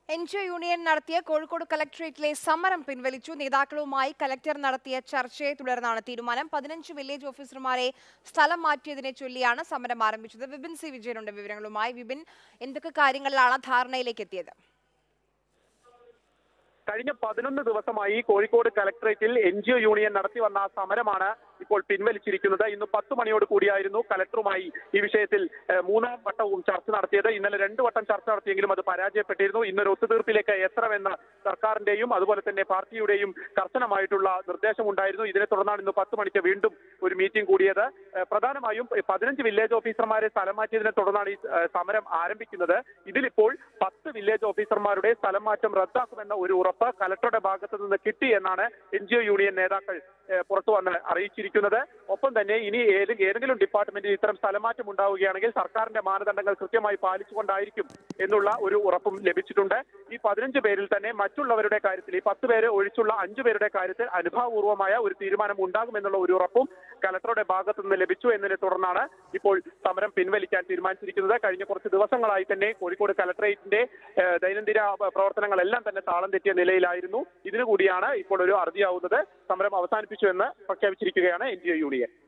N G O union നടത്തിയ കോഴിക്കോട് കലക്ടറേറ്റിലെ സമരം പിൻവലിച്ചു നേതാക്കളുമായി കലക്ടർ നടത്തിയ ചർച്ചയെ തുടർന്നാണ് തീരുമാനം പതിനഞ്ച് വില്ലേജ് ഓഫീസർമാരെ സ്ഥലം മാറ്റിയതിനെ ചൊല്ലിയാണ് സമരം ആരംഭിച്ചത് വിപിൻ സി വിജയനുണ്ട് വിവരങ്ങളുമായി വിപിൻ എന്തൊക്കെ കാര്യങ്ങളിലാണ് ധാരണയിലേക്ക് എത്തിയത് കഴിഞ്ഞ പതിനൊന്ന് ദിവസമായി കോഴിക്കോട് കലക്ടറേറ്റിൽ എൻ ജി ഒ യൂണിയൻ നടത്തി വന്ന സമരമാണ് ഇപ്പോൾ പിൻവലിച്ചിരിക്കുന്നത് ഇന്ന് പത്ത് മണിയോട് കൂടിയായിരുന്നു കലക്ടറുമായി ഈ വിഷയത്തിൽ ഏഹ്, മൂന്നാം വട്ടവും ചർച്ച നടത്തിയത് ഇന്നലെ രണ്ട് വട്ടം ചർച്ച നടത്തിയെങ്കിലും അത് പരാജയപ്പെട്ടിരുന്നു ഇന്നൊരു ഒത്തുതീർപ്പിലേക്ക് എത്തണമെന്ന് സർക്കാരിന്റെയും അതുപോലെ തന്നെ പാർട്ടിയുടെയും കർശനമായിട്ടുള്ള നിർദ്ദേശമുണ്ടായിരുന്നു ഇതിനെ തുടർന്നാണ് ഇന്ന് പത്ത് മണിക്ക് വീണ്ടും ഒരു മീറ്റിംഗ് കൂടിയത് ഏഹ്, പ്രധാനമായും പതിനഞ്ച് വില്ലേജ് ഓഫീസർമാരെ സ്ഥലം മാറ്റിയതിനെ തുടർന്നാണ് ഈ ഏഹ്, സമരം ആരംഭിക്കുന്നത് ഇതിലിപ്പോൾ പത്ത് വില്ലേജ് ഓഫീസർമാരുടെ സ്ഥലം മാറ്റം റദ്ദാക്കുമെന്ന ഒരു ഉറപ്പ് കലക്ടറുടെ ഭാഗത്ത് നിന്ന് കിട്ടി എന്നാണ് എൻ ജി ഒ യൂണിയൻ നേതാക്കൾ ഏഹ്, പുറത്തു വന്ന് അറിയിച്ചിരിക്കുന്നത് ഒപ്പം തന്നെ ഇനി ഏത് ഏതെങ്കിലും ഡിപ്പാർട്ട്മെന്റിൽ ഇത്തരം സ്ഥലമാറ്റം ഉണ്ടാവുകയാണെങ്കിൽ സർക്കാരിന്റെ മാനദണ്ഡങ്ങൾ കൃത്യമായി പാലിച്ചുകൊണ്ടായിരിക്കും എന്നുള്ള ഒരു ഉറപ്പും ലഭിച്ചിട്ടുണ്ട് ഈ പതിനഞ്ച് പേരിൽ തന്നെ മറ്റുള്ളവരുടെ കാര്യത്തിൽ ഈ പത്ത് പേര് ഒഴിച്ചുള്ള അഞ്ചു പേരുടെ കാര്യത്തിൽ അനുഭാവപൂർവമായ ഒരു തീരുമാനം ഉണ്ടാകുമെന്നുള്ള ഒരു ഉറപ്പും കലക്ടറുടെ ഭാഗത്തു നിന്ന് ലഭിച്ചു എന്നതിനെ തുടർന്നാണ് ഇപ്പോൾ സമരം പിൻവലിക്കാൻ തീരുമാനിച്ചിരിക്കുന്നത് കഴിഞ്ഞ കുറച്ച് ദിവസങ്ങളായി തന്നെ കോഴിക്കോട് കലക്ടറേറ്റിന്റെ ഏഹ്, ദൈനംദിന പ്രവർത്തനങ്ങളെല്ലാം തന്നെ താളം തെറ്റിയ നിലയിലായിരുന്നു ഇതിനു കൂടിയാണ് ഇപ്പോൾ ഒരു അറുതിയാവുന്നത് സമരം അവസാനിപ്പിച്ചു എന്ന് പ്രഖ്യാപിച്ചിരിക്കുകയാണ് എൻ ജി ഒ യൂണിയൻ